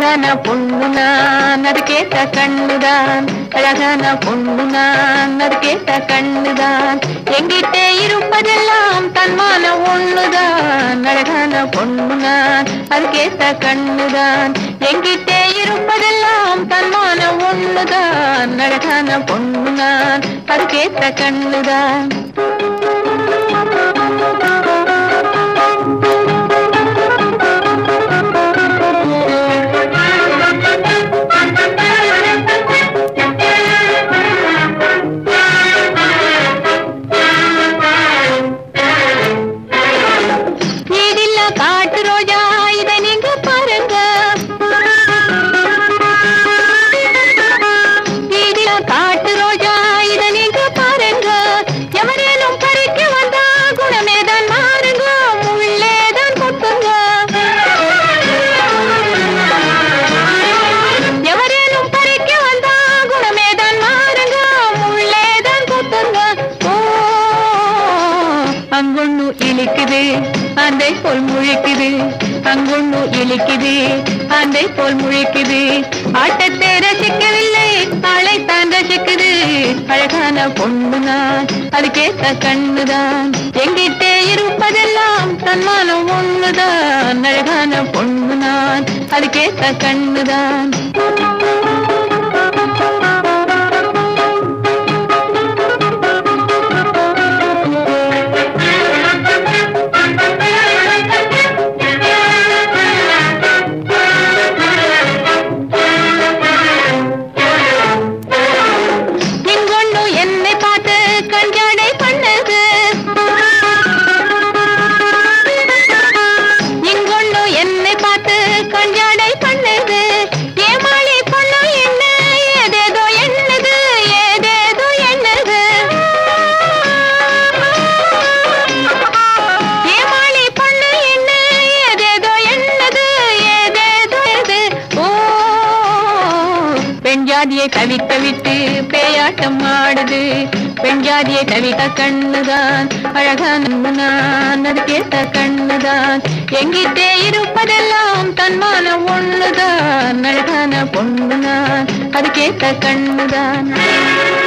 அழகான பொண்ணு நான் அது கேட்ட கண்ணுதான் அழகான பொண்ணு நான் அது கேட்ட கண்ணுதான் எங்கிட்டே இருப்பதெல்லாம் தன்மான ஒண்ணுதான் அழகான பொண்ணு நான் அது கேட்ட கண்ணுதான் எங்கிட்டே இருப்பதெல்லாம் தன்மான ஒண்ணுதான் அழகான பொண்ணு நான் அது கேட்ட கண்ணுதான் வீடில்ல காட்டு ரோஜா இதை நீங்க பாருங்க வீடில்ல காட்டு ரோஜா இதை நீங்க பாருங்க எவரேனும் பறிக்க வந்தா குணமேதான் மாறுங்க முள்ளேதான் கொத்துங்க எவரேனும் பறிக்க வந்தா குணமேதான் மாறுங்க முள்ளேதான் கொத்துங்க ஓ அங்கொன்னு இழிக்குது அந்தை போல் முழிக்குது அங்கொன்னு இழிக்குது அந்தை போல் முழிக்குது ஆட்டத்தை ரசிக்கவில்லை ஆளைத்தான் ரசிக்குது அழகான பொண்ணு நான் அதுக்கேத்த கண்ணுதான் எங்கிட்டே இருப்பதெல்லாம் தன்மானம் ஒண்ணுதான் அழகான பொண்ணு நான் அதுக்கேத்த கண்ணுதான் இங்கொண்டு என்னை பார்த்து கண்ஜாடை பண்ணது இங்கொண்டு என்னை பார்த்து கண்ஜாடை பண்ணது ஏமாளி பொண்ணு என்ன ஏதேதோ என்னது ஏதேதோ என்னது ஏமாளி பொண்ணு என்ன ஏதேதோ என்னது ஏதேதோ எது ஓ பெண் ஜாதியை தவிக்க விட்டு பேயாட்டம் ஆடுது பெண் ஜாதியை தவிக்க கண்ணுதான் அழகான நான் அது கேட்ட கண்ணுதான் எங்கிட்டே இருப்பதெல்லாம் தன்மான ஒண்ணுதான் அழகான பொண்ணு நான் அது கேட்ட கண்ணுதான்